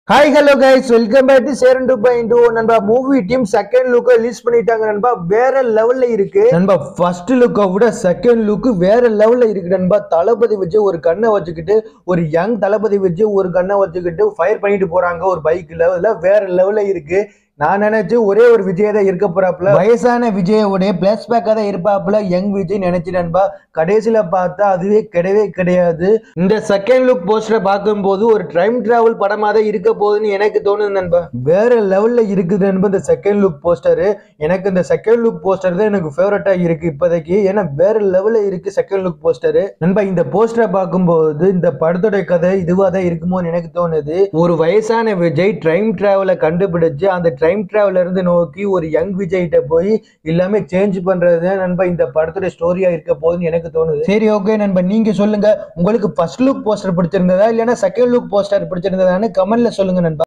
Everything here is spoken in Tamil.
hi hello guys welcome back to Cheran two point two நண்பா மூவி டீம் செகண்ட் லுக்கை ரிலீஸ் பண்ணிட்டாங்க நண்பா வேற லெவல்ல இருக்கு நண்பா ஃபர்ஸ்ட் லுக்கை விட செகண்ட் லுக்கு வேற லெவல்ல இருக்கு நண்பா தளபதி விஜய் ஒரு கண்ணை வச்சுக்கிட்டு ஒரு யங் தளபதி விஜய் ஒரு கண்ணை வச்சுக்கிட்டு ஃபயர் பண்ணிட்டு போறாங்க ஒரு பைக் லெவல்ல வேற லெவல்ல இருக்கு நான் நினைச்சு ஒரே ஒரு விஜய் தான் இருக்க போறாப்புல வயசான விஜயோடைய பிளஸ் பேக்கா தான் இருப்பாப்புல யங் விஜய் நினைச்சு நண்பா கடைசியில பார்த்தா அதுவே கிடையவே கிடையாது இந்த செகண்ட் லுக் போஸ்டரை பார்க்கும்போது ஒரு டைம் டிராவல் படமா தான் இருக்க போகுதுன்னு எனக்கு தோணுது நண்பா வேற லெவல்ல இருக்குது நண்பா இந்த செகண்ட் லுக் போஸ்டர் எனக்கு இந்த செகண்ட் லுக் போஸ்டர் தான் எனக்கு ஃபேவரட்டா இருக்கு இப்போதைக்கு ஏன்னா வேற லெவல்ல இருக்கு செகண்ட் லுக் போஸ்டர் நண்பா இந்த போஸ்டரை பார்க்கும்போது இந்த படத்தோட கதை இதுவா தான் இருக்குமோன்னு எனக்கு தோணுது ஒரு வயசான விஜய் டைம் டிராவலை கண்டுபிடிச்சு அந்த டைம் டிராவல இருந்து நோக்கி ஒரு யங் விஜய்கிட்ட போய் எல்லாமே சேஞ்ச் பண்றது தான் நண்பா இந்த படத்தோட ஸ்டோரியா இருக்க போகுதுன்னு எனக்கு தோணுது சரி ஓகே நண்பா நீங்க சொல்லுங்க உங்களுக்கு ஃபர்ஸ்ட் லுக் போஸ்டர் பிடிச்சிருந்ததா இல்லைன்னா செகண்ட் லுக் போஸ்டர் பிடிச்சிருந்ததான்னு கமெண்ட்ல சொல்லுங்க நண்பா